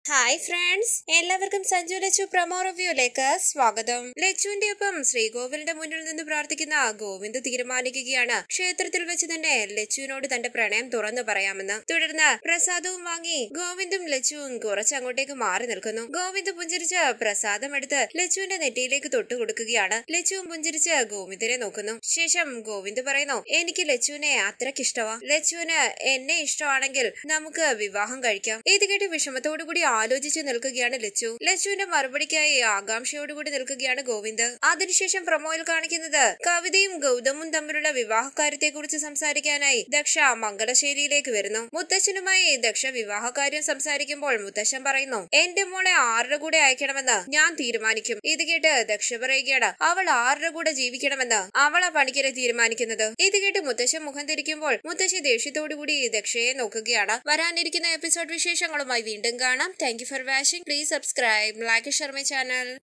hi friends എല്ലാവർക്കും Sanju Lachu promo റിവ്യൂലേക്ക് സ്വാഗതം ലച്ചുവിന്റെ ഒപ്പം ശ്രീകോവിലിന്റെ മുന്നിൽ നിന്ന് പ്രാർത്ഥിക്കുന്ന ഗോവിന്ദ് തീരുമാനിക്കുകയാണ് ക്ഷേത്രത്തിൽ വെച്ച് തന്നെ ലച്ചുവിനോട് തന്റെ പ്രണയം തുറന്നു പറയാമെന്ന് തുടർന്ന് പ്രസാദവും വാങ്ങി ഗോവിന്ദും ലച്ചുവും കുറച്ച് അങ്ങോട്ടേക്ക് മാറി നിൽക്കുന്നു ഗോവിന്ദ് പുഞ്ചിരിച്ച് പ്രസാദം എടുത്ത് ലച്ചുവിന്റെ നെറ്റിയിലേക്ക് തൊട്ടു കൊടുക്കുകയാണ് ലച്ചുവും പുഞ്ചിരിച്ച് ഗോവിന്ദിനെ നോക്കുന്നു ശേഷം ഗോവിന്ദ് പറയുന്നു എനിക്ക് ലച്ചുവിനെ അത്രയ്ക്ക് ഇഷ്ടമാ ലച്ചുവിന് എന്നെ ഇഷ്ടമാണെങ്കിൽ നമുക്ക് വിവാഹം കഴിക്കാം ഇത് കേട്ട് വിഷമത്തോടു കൂടി ആലോചിച്ച് നിൽക്കുകയാണ് ലച്ചു ലച്ചുവിന്റെ മറുപടിക്കായി ആകാംക്ഷയോടുകൂടി നിൽക്കുകയാണ് ഗോവിന്ദ് അതിനുശേഷം പ്രമോയിൽ കാണിക്കുന്നത് കവിതയും ഗൗതമും തമ്മിലുള്ള വിവാഹകാര്യത്തെ കുറിച്ച് സംസാരിക്കാനായി ദക്ഷ മംഗലശ്ശേരിയിലേക്ക് വരുന്നു മുത്തച്ഛനുമായി ദക്ഷ വിവാഹകാര്യം സംസാരിക്കുമ്പോൾ മുത്തച്ഛൻ പറയുന്നു എന്റെ മോളെ ആരുടെ കൂടെ അയക്കണമെന്ന് ഞാൻ തീരുമാനിക്കും ഇത് കേട്ട് ദക്ഷ പറയുകയാണ് അവൾ ആരുടെ കൂടെ ജീവിക്കണമെന്ന് അവളാ പണിക്കരെ തീരുമാനിക്കുന്നത് ഇത് കേട്ട് മുത്തശ്ശൻ മുഖം തിരിക്കുമ്പോൾ മുത്തശ്ശി ദേഷ്യത്തോടുകൂടി ദക്ഷയെ നോക്കുകയാണ് വരാനിരിക്കുന്ന എപ്പിസോഡ് വിശേഷങ്ങളുമായി വീണ്ടും കാണാം thank you for watching please subscribe like Sharmi channel